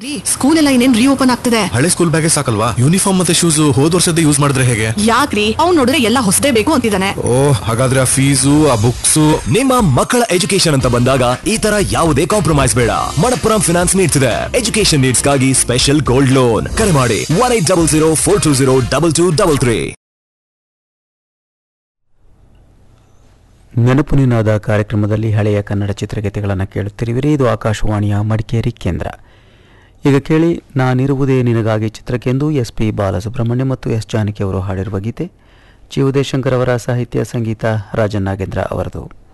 ರೀ ಸ್ಕೂಲ್ ಎಲ್ಲ ಇನ್ನೇನ್ ರೀಓಪನ್ ಆಗ್ತಿದೆ ಹಳೆ ಸ್ಕೂಲ್ ಬ್ಯಾಗೇ ಸಾಕಲ್ವಾ ಯೂನಿಫಾರ್ಮ್ ಮತ್ತೆ ಶೂಸ್ ಹೋದ್ ವರ್ಷದ ಯೂಸ್ ಮಾಡಿದ್ರೆ ಹೇಗೆ ಯಾಕ್ರಿ ಅವ್ನ್ ನೋಡಿದ್ರೆ ಎಲ್ಲ ಹೊಸದೇ ಬೇಕು ಅಂತಿದ್ದಾನೆ ಓ ಹಾಗಾದ್ರೆ ಆ ಫೀಸು ಆ ಬುಕ್ಸು ನಿಮ್ಮ ಮಕ್ಕಳ ಎಜುಕೇಶನ್ ಅಂತ ಬಂದಾಗ ಈ ತರ ಯಾವುದೇ ಕಾಂಪ್ರಮೈಸ್ ಬೇಡ ಮಣಪ್ಪುರಂ ಫಿನಾನ್ಸ್ ನೀಡ್ಸ್ ಇದೆ ಎಜುಕೇಶನ್ ನೀಡ್ಸ್ ಗಾಗಿ ಸ್ಪೆಷಲ್ ಗೋಲ್ಡ್ ಲೋನ್ ಕರೆ ಮಾಡಿ one eight double zero four two zero double two double three ನೆನಪು ನಿನಾದ ಕಾರ್ಯಕ್ರಮದಲ್ಲಿ ಹಳೆಯ ಕನ್ನಡ ಚಿತ್ರಗೀತೆಗಳನ್ನು ಕೇಳುತ್ತಿರುವಿರಿ ಇದು ಆಕಾಶವಾಣಿಯ ಮಡಿಕೇರಿ ಕೇಂದ್ರ ಈಗ ಕೇಳಿ ನಾನಿರುವುದೇ ನಿನಗಾಗಿ ಚಿತ್ರಕ್ಕೆಂದು ಎಸ್ ಪಿ ಬಾಲಸುಬ್ರಹ್ಮಣ್ಯ ಮತ್ತು ಎಸ್ ಜಾನಕಿ ಅವರು ಹಾಡಿರುವ ಗೀತೆ ಜಿ ಉದಯಶಂಕರ್ ಅವರ ಸಾಹಿತ್ಯ ಸಂಗೀತ ರಾಜನ್ ನಾಗೇಂದ್ರ ಅವರದು